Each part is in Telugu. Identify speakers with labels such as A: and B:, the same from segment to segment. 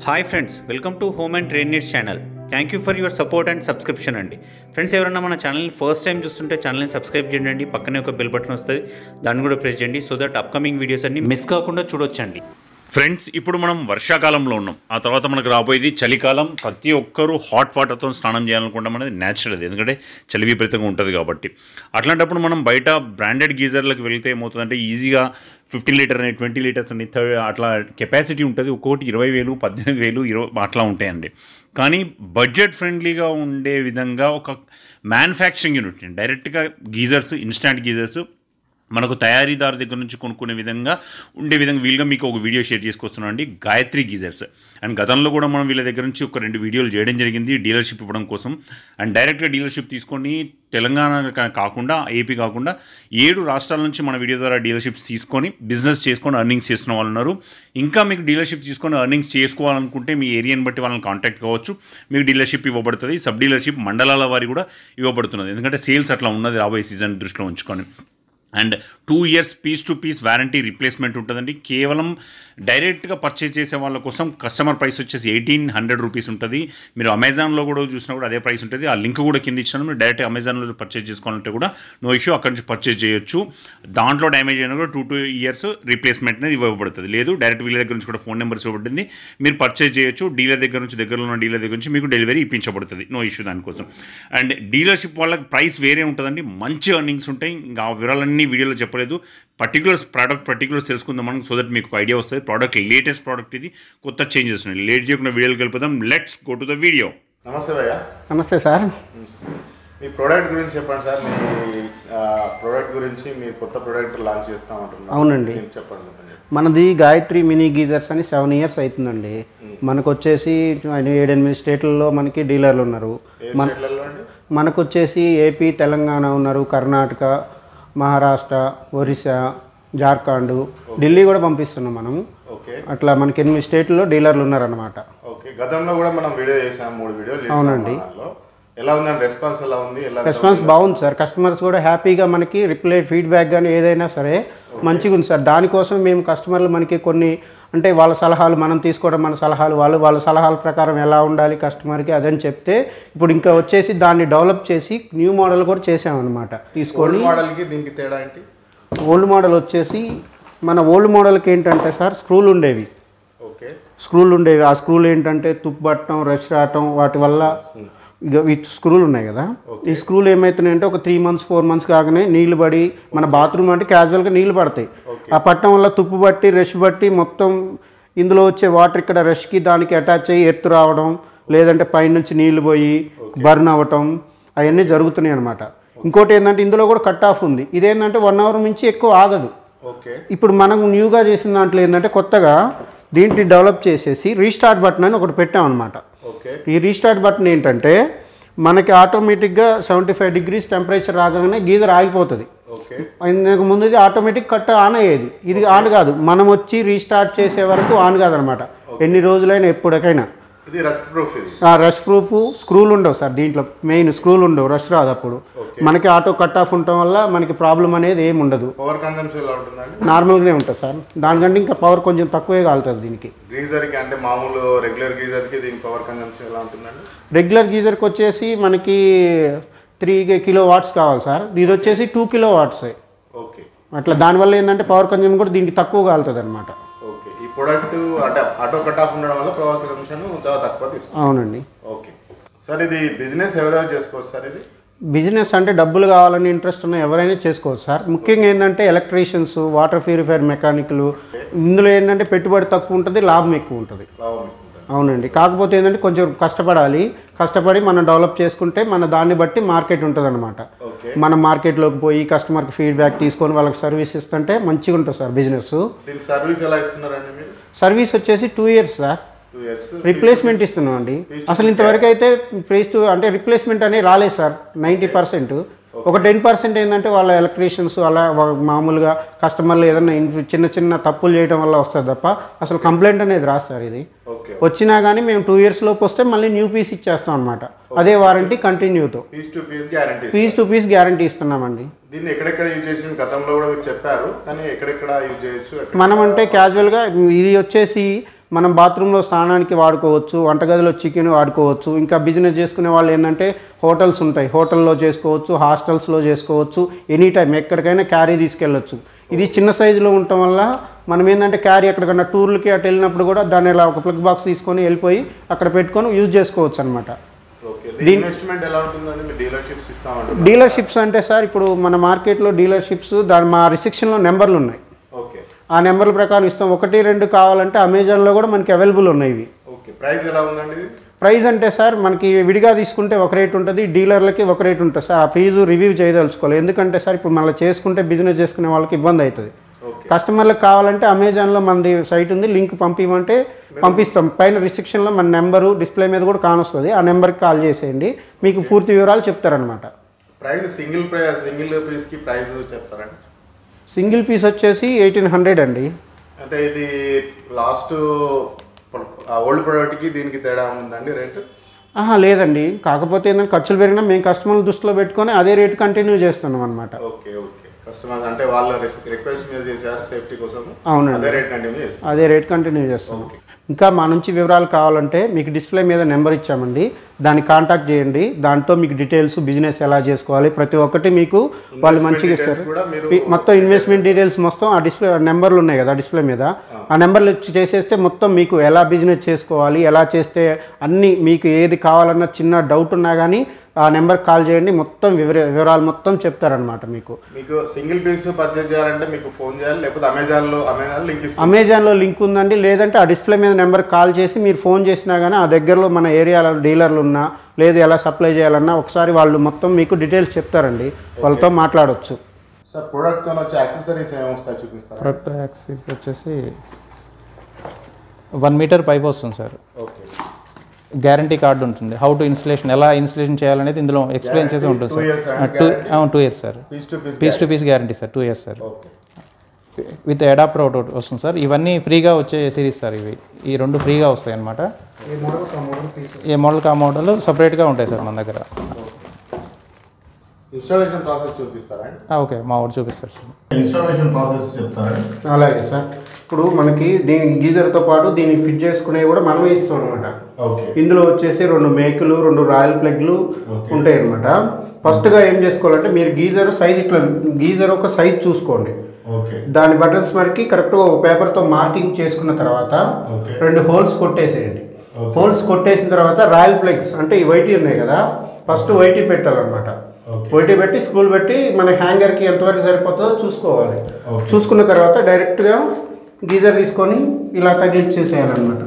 A: Hi friends welcome to home and train needs channel thank you for your support and subscription అండి ఫ్రెండ్స్ ఎవరైనా మన ఛానల్ని ఫస్ట్ టైం చూస్తుంటే ఛానల్ని సబ్స్క్రైబ్ చేయండి పక్కనే ఒక బెల్ బటన్ వస్తుంది దాన్ని కూడా ప్రెస్ చేయండి సో దట్ అప్కమింగ్ వీడియోస్ అన్ని మిస్ కాకుండా చూడొచ్చండి
B: ఫ్రెండ్స్ ఇప్పుడు మనం వర్షాకాలంలో ఉన్నాం ఆ తర్వాత మనకు రాబోయేది చలికాలం ప్రతి ఒక్కరూ హాట్ వాటర్తో స్నానం చేయాలనుకుంటాం అనేది న్యాచురల్ అది ఎందుకంటే చలి విపరీతంగా ఉంటుంది కాబట్టి అట్లాంటప్పుడు మనం బయట బ్రాండెడ్ గీజర్లకు వెళ్తే ఏమవుతుందంటే ఈజీగా ఫిఫ్టీన్ లీటర్ అని ట్వంటీ లీటర్స్ అని థర్డ్ అట్లా కెపాసిటీ ఉంటుంది ఒక్కొక్కటి ఇరవై వేలు పద్దెనిమిది వేలు ఇరవై అట్లా ఉంటాయండి కానీ బడ్జెట్ ఫ్రెండ్లీగా ఉండే విధంగా ఒక మ్యానుఫ్యాక్చరింగ్ యూనిట్ డైరెక్ట్గా గీజర్స్ ఇన్స్టాంట్ గీజర్స్ మనకు తయారీదారు దగ్గర నుంచి కొనుక్కునే విధంగా ఉండే విధంగా వీలుగా మీకు ఒక వీడియో షేర్ చేసుకొస్తున్నాను అండి గాయత్రి గీజర్స్ అండ్ గతంలో కూడా మనం వీళ్ళ దగ్గర నుంచి ఒక రెండు వీడియోలు చేయడం జరిగింది డీలర్షిప్ ఇవ్వడం కోసం అండ్ డైరెక్ట్గా డీలర్షిప్ తీసుకొని తెలంగాణ కా- కాకుండా ఏపీ కాకుండా ఏడు రాష్ట్రాల నుంచి మన వీడియో ద్వారా డీలర్షిప్స్ తీసుకొని బిజినెస్ చేసుకొని ఎర్నింగ్స్ చేస్తున్న వాళ్ళు ఉన్నారు ఇంకా మీకు డీలర్షిప్ తీసుకొని ఎర్నింగ్స్ చేసుకోవాలనుకుంటే మీ ఏరియాని బట్టి వాళ్ళని కాంటాక్ట్ కావచ్చు మీకు డీలర్షిప్ ఇవ్వబడుతుంది సబ్ డీలర్షిప్ మండలాల వారి కూడా ఇవ్వబడుతున్నది ఎందుకంటే సేల్స్ అట్లా ఉన్నది రాబోయే సీజన్ దృష్టిలో ఉంచుకొని and two years piece to piece warranty replacement ఉంటుందండి కేవలం డైరెక్ట్గా పర్చేస్ చేసే వాళ్ళ కోసం కస్టమర్ ప్రైస్ వచ్చేసి ఎయిటీన్ హండ్రెడ్ రూపీస్ ఉంటుంది మీరు అమెజాన్లో కూడా చూసినా కూడా అదే ప్రైస్ ఉంటుంది ఆ లింక్ కూడా కింద ఇచ్చాను మీరు డైరెక్ట్ అమెజాన్లో పర్చేస్ చేసుకోవాలంటే కూడా నో ఇష్యూ అక్కడి నుంచి పర్చేస్ చేయొచ్చు దాంట్లో డ్యామేజ్ అయినా కూడా టూ టూ ఇయర్స్ రీప్లేస్మెంట్ అనేది ఇవ్వబడుతుంది లేదు డైరెక్ట్ వీళ్ళ దగ్గర నుంచి కూడా ఫోన్ నెంబర్స్ ఇవ్వబడింది మీరు పర్చేస్ చేయొచ్చు డీలర్ దగ్గర నుంచి దగ్గరలో ఉన్న డీలర్ దగ్గర నుంచి మీకు డెలివరీ ఇప్పించబడుతుంది నో ఇష్యూ దానికోసం అండ్ డీలర్షిప్ వాళ్ళకి ప్రైస్ వేరే ఉంటుందండి మంచి ఎర్నింగ్స్ ఉంటాయి ఇంకా ఆ వివరాలన్నీ వీడియోలో చెప్పలేదు పర్టికులర్స్ ప్రోడక్ట్ పర్టికులర్స్ తెలుసుకుందాం మనం సో దట్ మీకు ఐడియా వస్తుంది ప్రోడక్ట్ లేటెస్ట్ ప్రోడక్ట్ ఇది కొత్త చేంజెస్ ఉన్నాయి లేట్ చేయకుండా వీడియోకి వెళ్ళిపోదాం let's go to the video
C: నమస్తే భయ్య
D: నమస్తే సార్
C: మీ ప్రోడక్ట్ గురించి చెప్పండి సార్ మీ ప్రోడక్ట్ గురించి మీ కొత్త ప్రోడక్ట్ లాంచ్ చేస్తామంటున్నారు
D: అవునండి.
C: మీరు చెప్పండి చెప్పండి.
D: మనది గాయత్రి మినీ గీజర్స్ అని సెవెన్ ఇయర్స్ అవుతుందండి మనకు వచ్చేసి ఏడెనిమిది స్టేట్లలో మనకి డీలర్లు ఉన్నారు
C: ఏ
D: మన
C: స్టేట్లలో అండి
D: మనకు వచ్చేసి ఏపీ తెలంగాణ ఉన్నారు కర్ణాటక మహారాష్ట్ర ఒరిస్సా జార్ఖండ్ ఢిల్లీ కూడా పంపిస్తున్నాం మనం
C: ఓకే
D: అట్లా మనకి ఎనిమిది స్టేట్లలో డీలర్లు ఉన్నారనమాట
C: ఓకే గతంలో కూడా మనం వీడియో చేసాం మూడు వీడియోలు చేసాం
D: అవునండి.
C: దానిలో. ఎలా ఉందండి రెస్పాన్స్ ఎలా ఉంది ఎలా
D: రెస్పాన్స్ బాగుంది సార్ కస్టమర్స్ కూడా హ్యాపీగా మనకి రిప్లై ఫీడ్బ్యాక్ కానీ ఏదైనా సరే మంచిగా ఉంది సార్ దానికోసం మేము కస్టమర్లు మనకి కొన్ని అంటే వాళ్ళ సలహాలు మనం తీసుకోవడం మన సలహాలు వాళ్ళు వాళ్ళ సలహాల ప్రకారం ఎలా ఉండాలి కస్టమర్కి అదని చెప్తే ఇప్పుడు ఇంకా వచ్చేసి దాన్ని డెవలప్ చేసి న్యూ మోడల్ కూడా చేసామన్నమాట తీసుకొని
C: మోడల్ కి దీనికి తేడా ఏంటి
D: ఓల్డ్ మోడల్ వచ్చేసి మన ఓల్డ్ మోడల్కి ఏంటంటే సార్ స్క్రూలు ఉండేవి
C: ఓకే
D: స్క్రూలు ఉండేవి ఆ స్క్రూలు ఏంటంటే తుప్పు పట్టడం రష్ రావటం వాటి వల్ల ఇక ఈ స్క్రూలు ఉన్నాయి కదా ఈ స్క్రూలు ఏమవుతున్నాయంటే ఒక త్రీ మంత్స్ ఫోర్ మంత్స్ కాగానే నీళ్లు పడి మన బాత్రూమ్ అంటే క్యాజువల్గా నీళ్లు పడతాయి ఆ పట్టడం వల్ల తుప్పు బట్టి రష్ బట్టి మొత్తం ఇందులో వచ్చే వాటర్ ఇక్కడ రష్కి దానికి అటాచ్ అయ్యి ఎత్తు రావడం లేదంటే పైనుంచి నీళ్లు పోయి బర్న్ అవ్వటం అవన్నీ జరుగుతున్నాయి అనమాట ఇంకోటి ఏంటంటే ఇందులో కూడా కట్ ఆఫ్ ఉంది ఇదేంటంటే వన్ అవర్ నుంచి ఎక్కువ ఆగదు
C: ఓకే
D: ఇప్పుడు మనం న్యూగా చేసిన దాంట్లో ఏంటంటే కొత్తగా దీంట్లో డెవలప్ చేసేసి రీస్టార్ట్ బటన్ అని ఒకటి పెట్టాం అనమాట
C: ఓకే
D: ఈ రీస్టార్ట్ బటన్ ఏంటంటే మనకి ఆటోమేటిక్గా సెవెంటీ ఫైవ్ డిగ్రీస్ టెంపరేచర్ రాగానే గీజర్ ఆగిపోతుంది
C: ఓకే
D: ఇంతకు ముందు ఇది ఆటోమేటిక్ కట్ ఆన్ అయ్యేది ఇది ఆన్ కాదు మనం వచ్చి రీస్టార్ట్ చేసే వరకు ఆన్ కాదనమాట ఎన్ని రోజులైనా ఎప్పటికైనా
C: ఇది రస్ట్ ప్రూఫ్ ఇది
D: ఆ రష్ ప్రూఫ్ స్క్రూలు ఉండవు సార్ దీంట్లో మెయిన్ స్క్రూలు ఉండవు రష్ రాదు అప్పుడు మనకి ఆటో కట్ ఆఫ్ ఉండటం వల్ల మనకి ప్రాబ్లం అనేది ఏమి ఉండదు
C: పవర్ కన్సంప్షన్ ఎలా ఉంటుందండి
D: నార్మల్గానే ఉంటుంది సార్ దానికంటే ఇంకా పవర్ కొంచెం తక్కువే కాలుతుంది దీనికి
C: గీజర్ కి అంటే మామూలు రెగ్యులర్ గీజర్ కి దీని పవర్ కన్సంప్షన్ ఎలా ఉంటుందండి
D: రెగ్యులర్ గీజర్కి వచ్చేసి మనకి త్రీ కిలో వాట్స్ కావాలి సార్ ఇది వచ్చేసి టూ కిలో వాట్స్
C: ఓకే
D: అట్లా దానివల్ల ఏంటంటే పవర్ కన్జ్యూమ్ కూడా దీనికి తక్కువ కాలుతుంది అనమాట
C: ఓకే ఈ ప్రొడక్ట్ అంటే ఆటో కట్ ఆఫ్ ఉండడం వల్ల పవర్ కన్సంప్షన్ చాలా తక్కువ తీసుకుంటాం
D: అవునండి
C: ఓకే సార్ ఇది బిజినెస్ ఎవరెవరు చేసుకోవచ్చు సార్ ఇది
D: బిజినెస్ అంటే డబ్బులు కావాలని ఇంట్రెస్ట్ ఉన్న ఎవరైనా చేసుకోవచ్చు సార్ ముఖ్యంగా ఏంటంటే ఎలక్ట్రీషియన్స్ వాటర్ ప్యూరిఫైర్ మెకానిక్లు ఇందులో ఏంటంటే పెట్టుబడి తక్కువ ఉంటుంది లాభం ఎక్కువ ఉంటుంది
C: లాభం ఉంటుంది
D: అవునండి కాకపోతే ఏంటంటే కొంచెం కష్టపడాలి కష్టపడి మనం డెవలప్ చేసుకుంటే మన దాన్ని బట్టి మార్కెట్ ఉంటుంది అనమాట
C: ఓకే
D: మనం మార్కెట్లోకి పోయి కస్టమర్కి ఫీడ్బ్యాక్ తీసుకొని వాళ్ళకి సర్వీస్ ఇస్తుంటే మంచిగా ఉంటుంది సార్ బిజినెస్
C: దీని సర్వీస్ ఎలా ఇస్తున్నారండి మీరు
D: సర్వీస్ వచ్చేసి two years sir
C: two years
D: replacement ఇస్తున్నాం అండి అసలు ఇంతవరకు అయితే ప్రైస్ టు అంటే రిప్లేస్మెంట్ అనేది రాలేదు సార్ నైంటీ పర్సెంట్ ఒక టెన్ పర్సెంట్ ఏంటంటే వాళ్ళ ఎలక్ట్రీషియన్స్ అలా వా- మామూలుగా కస్టమర్లు ఏదైనా ఇన్- చిన్న చిన్న తప్పులు చేయడం వల్ల వస్తుంది తప్ప అసలు కంప్లైంట్ అనేది రాదు సార్ ఇది
C: ఓకే
D: వచ్చినా కానీ మేము టూ ఇయర్స్ లోపు వస్తే మళ్ళీ న్యూ పీస్ ఇచ్చేస్తాం అనమాట అదే వారంటీ కంటిన్యూతో
C: piece to piece guarantee
D: piece to piece guarantee ఇస్తున్నామండి
C: దీన్ని ఎక్కడెక్కడ యూజ్ చేసిన గతంలో కూడా మీరు చెప్పారు కానీ ఎక్కడెక్కడ యూజ్ చేయొచ్చు ఎక్కడ-
D: మనం అంటే క్యాజువల్గా ఇది వచ్చేసి మనం బాత్రూంలో స్నానానికి వాడుకోవచ్చు వంటగదిలో చికెన్ వాడుకోవచ్చు ఇంకా బిజినెస్ చేసుకునే వాళ్ళు ఏంటంటే హోటల్స్ ఉంటాయి హోటల్లో చేసుకోవచ్చు హాస్టల్స్లో చేసుకోవచ్చు ఎనీ టైం ఎక్కడికైనా క్యారీ తీసుకెళ్ళొచ్చు ఇది చిన్న సైజులో ఉండటం వల్ల మనం ఏంటంటే క్యారీ ఎక్కడికన్నా టూర్లకి అటు వెళ్ళినప్పుడు కూడా దాన్ని ఇలా ఒక ప్లగ్ బాక్స్ తీసుకొని వెళ్ళిపోయి అక్కడ పెట్టుకొని యూజ్ చేసుకోవచ్చు అనమాట
C: ఓకే దీని ఇన్వెస్ట్మెంట్ ఎలా ఉంటుందండి మీ డీలర్షిప్స్ ఇస్తామంటారు
D: డీలర్షిప్స్ అంటే సార్ ఇప్పుడు మన మార్కెట్లో డీలర్షిప్స్ దాని మా రిసెక్షన్లో నెంబర్లు ఉన్నాయి
C: ఓకే
D: ఆ నెంబర్ల ప్రకారం ఇస్తాం ఒకటి రెండు కావాలంటే అమెజాన్లో కూడా మనకి అవైలబుల్ ఉన్నాయి ఇవి
C: ఓకే ప్రైస్ ఎలా ఉందండి ఇది
D: ప్రైస్ అంటే సార్ మనకి విడిగా తీసుకుంటే ఒక రేట్ ఉంటుంది డీలర్లకి ఒక రేట్ ఉంటుంది సార్ ఆ ఫీజు రివ్యూ చేయదలుచుకోవాలి ఎందుకంటే సార్ ఇప్పుడు మళ్ళీ చేసుకుంటే బిజినెస్ చేసుకునే వాళ్ళకి ఇబ్బంది అవుతుంది
C: ఓకే
D: కస్టమర్లకు కావాలంటే అమెజాన్లో మనది సైట్ ఉంది లింక్ పంపించమంటే పంపిస్తాం పైన రిసెప్షన్లో మన నెంబరు డిస్ప్లే మీద కూడా కానొస్తుంది ఆ నెంబర్కి కాల్ చేసేయండి మీకు పూర్తి వివరాలు చెప్తారనమాట
C: ప్రైస్ సింగిల్ ప్రైస్ సింగిల్ పీస్కి ప్రైస్ చెప్తారండి
D: సింగిల్ పీస్ వచ్చేసి ఎయిటీన్ హండ్రెడ్ అండి
C: అంటే ఇది లాస్ట్ ఓల్డ్ ప్రోడక్ట్కి దీనికి తేడా ఉందండి రేట్
D: ఆహా లేదండి కాకపోతే ఏంటంటే ఖర్చులు పెరిగినా మేము కస్టమర్లు దృష్టిలో పెట్టుకొని అదే రేట్ కంటిన్యూ చేస్తున్నాం అనమాట
C: ఓకే ఓకే కస్టమర్స్ అంటే వాళ్ళ రిక్వెస్ట్ మీద చేశారు సేఫ్టీ కోసం
D: అవునండి.
C: అదే రేట్ కంటిన్యూ చేస్తారు
D: అదే రేట్ కంటిన్యూ చేస్తాం ఇంకా మా నుంచి వివరాలు కావాలంటే మీకు డిస్ప్లే మీద నెంబర్ ఇచ్చామండి దాన్ని కాంటాక్ట్ చేయండి దాంతో మీకు డీటెయిల్స్ బిజినెస్ ఎలా చేసుకోవాలి ప్రతి ఒక్కటి మీకు వాళ్ళు మంచిగా
C: details
D: ఇస్తారు
C: కూడా మీరు
D: ఈ మొత్తం ఇన్వెస్ట్మెంట్ డీటెయిల్స్ మొత్తం ఆ డిస్ప్లే నెంబర్లు ఉన్నాయి కదా డిస్ప్లే మీద ఆ నెంబర్లు చేసేస్తే మొత్తం మీకు ఎలా బిజినెస్ చేసుకోవాలి ఎలా చేస్తే అన్ని మీకు ఏది కావాలన్న చిన్న డౌట్ ఉన్నా కానీ ఆ నెంబర్కి కాల్ చేయండి మొత్తం వివర వివరాలు మొత్తం చెప్తారనమాట మీకు
C: మీకు సింగిల్ పీస్ పర్చేజ్ చేయాలంటే మీకు ఫోన్ చేయాలి లేకపోతే అమెజాన్లో అమెజాన్ లింక్ ఇస్తాం
D: అమెజాన్లో లింక్ ఉందండి లేదంటే ఆ డిస్ప్లే మీద నెంబర్ కాల్ చేసి మీరు ఫోన్ చేసినా కానీ ఆ దగ్గరలో మన ఏరియాలో డీలర్లు ఉన్నా లేదు ఎలా సప్లై చేయాలన్నా ఒకసారి వాళ్ళు మొత్తం మీకు డీటెయిల్స్ చెప్తారండి వాళ్ళతో మాట్లాడొచ్చు
C: సార్ ప్రోడక్ట్తో వచ్చే యాక్సెసరీస్ ఏమి వస్తాయి చూపిస్తారా
E: ప్రొడక్ట్ యాక్సిస్ వచ్చేసి వన్ మీటర్ పైప్ వస్తుంది సార్
C: ఓకే
E: గ్యారంటీ కార్డు ఉంటుంది హౌ టు ఇన్స్టలేషన్ ఎలా ఇన్స్టలేషన్ చేయాలనేది ఇందులో ఎక్స్ప్లెయిన్ చేసి ఉంటుంది
C: two years
E: sir
C: and
E: two
C: guarantee?
E: Two years sir
C: piece to piece
E: piece to piece guarantee sir two years sir
C: okay
E: with adapter ఒకటి వస్తుంది సార్ ఇవన్నీ ఫ్రీగా వచ్చే సిరీస్ సార్ ఇవి ఈ రెండు ఫ్రీగా వస్తాయి అనమాట ఏ మోడల్కి ఆ మోడల్ సపరేట్గా ఉంటాయి సార్ మన దగ్గర
C: ఇన్స్టాలేషన్ ప్రాసెస్ చూపిస్తారా అండి
E: ఆ, ఓకే మా వాడు చూపిస్తారు సార్
C: ఇన్స్టాలేషన్ ప్రాసెస్ చెప్తారా
D: అలాగే సార్ ఇప్పుడు మనకి దీని గీజర్తో పాటు దీన్ని ఫిట్ చేసుకునేవి కూడా మనమే ఇస్తాం అనమాట
C: ఓకే
D: ఇందులో వచ్చేసి రెండు మేకులు రెండు రాయల్ ప్లగ్లు ఉంటాయి అనమాట ఫస్ట్గా ఏం చేసుకోవాలంటే మీరు గీజర్ సైజ్ ఇట్లా గీజర్ ఒక సైజ్ చూసుకోండి
C: ఓకే
D: దాని బటన్స్ మరికి కరెక్ట్గా ఒక పేపర్తో మార్కింగ్ చేసుకున్న తర్వాత
C: ఓకే
D: రెండు హోల్స్ కొట్టేసేయండి హోల్స్ కొట్టేసిన తర్వాత రాయల్ ప్లగ్స్ అంటే ఈ వైటీ ఉన్నాయి కదా ఫస్ట్ వైటీ పెట్టాలన్నమాట
C: Okay.
D: వైటీ పెట్టి స్క్రూల్ పెట్టి మన హ్యాంగర్కి ఎంతవరకు సరిపోతుందో చూసుకోవాలి
C: Okay.
D: చూసుకున్న తర్వాత డైరెక్ట్గా గీజర్ తీసుకొని ఇలా తగిలిచ్చేసేయాలన్నమాట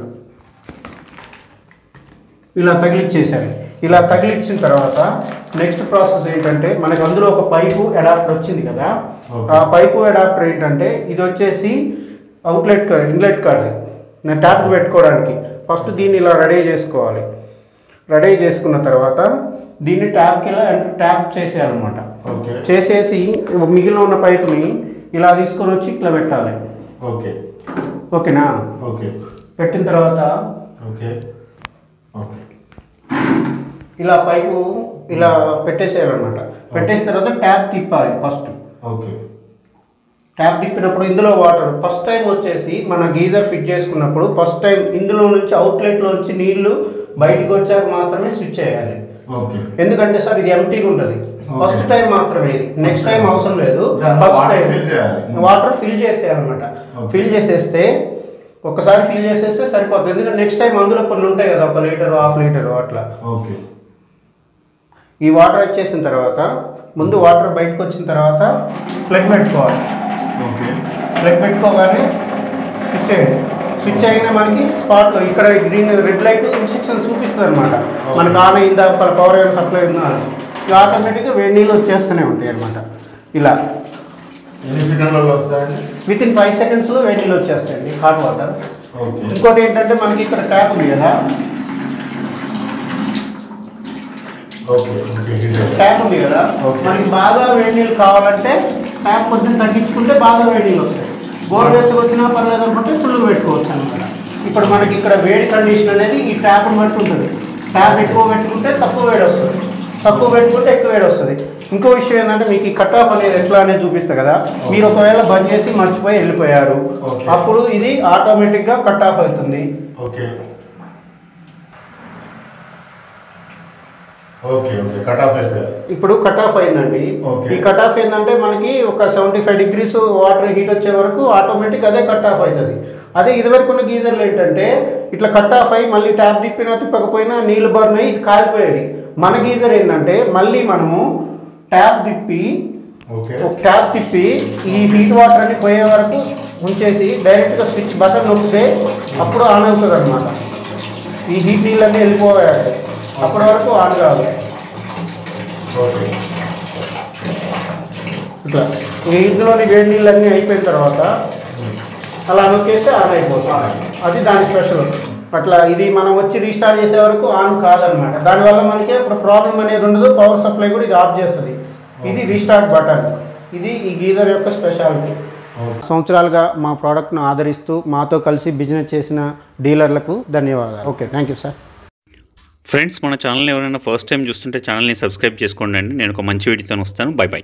D: ఇలా తగిలిచ్చేసేయాలి ఇలా తగిలిచ్చిన తర్వాత నెక్స్ట్ ప్రాసెస్ ఏంటంటే మనకి అందులో ఒక పైపు అడాప్టర్ వచ్చింది కదా ఆ పైపు అడాప్టర్ ఏంటంటే ఇది వచ్చేసి అవుట్లెట్ కార్డ్ ఇన్లెట్ కార్డ్ నేను ట్యాప్ పెట్టుకోవడానికి ఫస్ట్ దీన్ని ఇలా రెడీ చేసుకోవాలి రెడీ చేసుకున్న తర్వాత దీన్ని ట్యాప్కి ఇలా ట్యాప్ చేసేయాలన్నమాట
C: ఓకే
D: చేసేసి మిగిలిన ఉన్న పైపుని ఇలా తీసుకొని వచ్చి ఇట్లా పెట్టాలి
C: ఓకే
D: ఓకేనా
C: ఓకే
D: పెట్టిన తర్వాత
C: ఓకే ఓకే
D: ఇలా పైపు ఇలా పెట్టేసేయాలన్నమాట పెట్టేసిన తర్వాత ట్యాప్ తిప్పాలి ఫస్ట్
C: ఓకే
D: ట్యాప్ తిప్పినప్పుడు ఇందులో వాటర్ ఫస్ట్ టైం వచ్చేసి మన గీజర్ ఫిట్ చేసుకున్నప్పుడు ఫస్ట్ టైం ఇందులో నుంచి అవుట్లెట్లో నుంచి నీళ్లు బయటకు వచ్చాక మాత్రమే స్విచ్ చేయాలి
C: ఓకే
D: ఎందుకంటే సార్ ఇది ఎంటీగా ఉంటుంది ఫస్ట్ టైం మాత్రమే ఇది నెక్స్ట్ టైం అవసరం లేదు
C: దాంట్లో
D: ఫస్ట్
C: water
D: టైం
C: fill చేయాలి.
D: వాటర్ ఫిల్ చేసేయాలన్నమాట
C: Okay.
D: ఫిల్ చేసేస్తే ఒకసారి ఫిల్ చేసేస్తే సరిపోతుంది ఎందుకంటే నెక్స్ట్ టైం అందులో కొన్ని ఉంటాయి కదా ఒక లీటర్ హాఫ్ లీటర్ అట్లా
C: ఓకే
D: ఈ వాటర్ వచ్చేసిన తర్వాత ముందు వాటర్ బయటకు వచ్చిన తర్వాత ప్లగ్ పెట్టుకోవాలి
C: ఓకే
D: ప్లగ్ పెట్టుకోగానే స్విచ్ చేయండి స్విచ్ అయినా మనకి స్పాట్లో ఇక్కడ గ్రీన్ రెడ్ లైట్ ఇన్స్ట్రక్షన్ చూపిస్తుంది అనమాట మనకు ఆన్ అయిందా పవర్ ఏమైనా సప్లై ఉందా అని ఇక ఆటోమేటిక్గా వేడి నీళ్ళు వచ్చేస్తూనే ఉంటాయి అనమాట ఇలా
C: ఎన్ని సెకండ్లలో వస్తాయండి
D: విత్ ఇన్ ఫైవ్ సెకండ్స్లో వేడి నీళ్ళు వచ్చేస్తాయండి హాట్ వాటర్
C: ఓకే
D: ఇంకోటి ఏంటంటే మనకి ఇక్కడ ట్యాప్ ఉంది కదా
C: ఓకే ఓకే హీటర్
D: ట్యాప్ ఉంది కదా
C: Okay.
D: మనకి బాగా వేడి నీళ్ళు కావాలంటే ట్యాప్ కొంచెం తగ్గించుకుంటే బాగా వేడి నీళ్ళు వస్తాయి గోరువెచ్చగా వచ్చినా పర్లేదు అనుకుంటే ఫుల్ పెట్టుకోవచ్చు అనమాట ఇప్పుడు మనకి ఇక్కడ వేడి కండిషన్ అనేది ఈ ట్యాప్ బట్టి ఉంటుంది ట్యాప్ ఎక్కువ పెట్టుకుంటే తక్కువ వేడి వస్తుంది తక్కువ పెట్టుకుంటే ఎక్కువ వేడి వస్తుంది ఇంకో విషయం ఏంటంటే మీకు ఈ కట్ ఆఫ్ అనేది ఎట్లా అనేది చూపిస్తా కదా మీరు ఒకవేళ బంద్ చేసి మర్చిపోయి వెళ్ళిపోయారు
C: Okay.
D: అప్పుడు ఇది ఆటోమేటిక్గా కట్ ఆఫ్ అవుతుంది
C: okay okay okay cut off అయిపోయారు
D: ఇప్పుడు కట్ ఆఫ్ అయిందండి
C: Okay.
D: ఈ కట్ ఆఫ్ ఏంటంటే మనకి ఒక seventy five degrees water heat వచ్చే వరకు ఆటోమేటిక్ అదే కట్ ఆఫ్ అవుతుంది అదే ఇదివరకు ఉన్న గీజర్లు ఏంటంటే ఇట్లా కట్ ఆఫ్ అయ్యి మళ్ళీ ట్యాప్ తిప్పినా తిప్పకపోయినా నీళ్ళు బర్న్ అయ్యి ఇది కాలిపోయేది మన గీజర్ ఏంటంటే మళ్ళీ మనము ట్యాప్ తిప్పి
C: ఓకే
D: ఒక ట్యాప్ తిప్పి ఈ హీట్ వాటర్ అని పోయే వరకు ఉంచేసి డైరెక్ట్గా స్విచ్ బటన్ నొక్కితే అప్పుడు ఆన్ అవుతుంది అనమాట ఈ హీట్ నీళ్ళన్నీ వెళ్ళిపోయాయి అప్పటి వరకు ఆన్ కాదు
C: ఓకే
D: ఇట్లా ఈ ఇందులోని వేడి నీళ్ళన్నీ అయిపోయిన తర్వాత అలా నొక్కేస్తే ఆన్ అయిపోతుంది అది దాని స్పెషల్ అట్లా ఇది మనం వచ్చి రీస్టార్ట్ చేసే వరకు ఆన్ కాదనమాట దానివల్ల మనకి ఇప్పుడు ప్రాబ్లం అనేది ఉండదు పవర్ సప్లై కూడా ఇది ఆఫ్ చేస్తుంది ఇది రీస్టార్ట్ బటన్ ఇది ఈ గీజర్ యొక్క స్పెషాలిటీ సంవత్సరాలుగా మా ప్రోడక్ట్ను ఆదరిస్తూ మాతో కలిసి బిజినెస్ చేసిన డీలర్లకు ధన్యవాదాలు okay thank you sir
A: friends మన ఛానల్ ఎవరైనా ఫస్ట్ టైం చూస్తుంటే ఛానల్ని సబ్స్క్రైబ్ చేసుకోండి అండి నేను ఒక మంచి వీడియోతో వస్తాను బై బై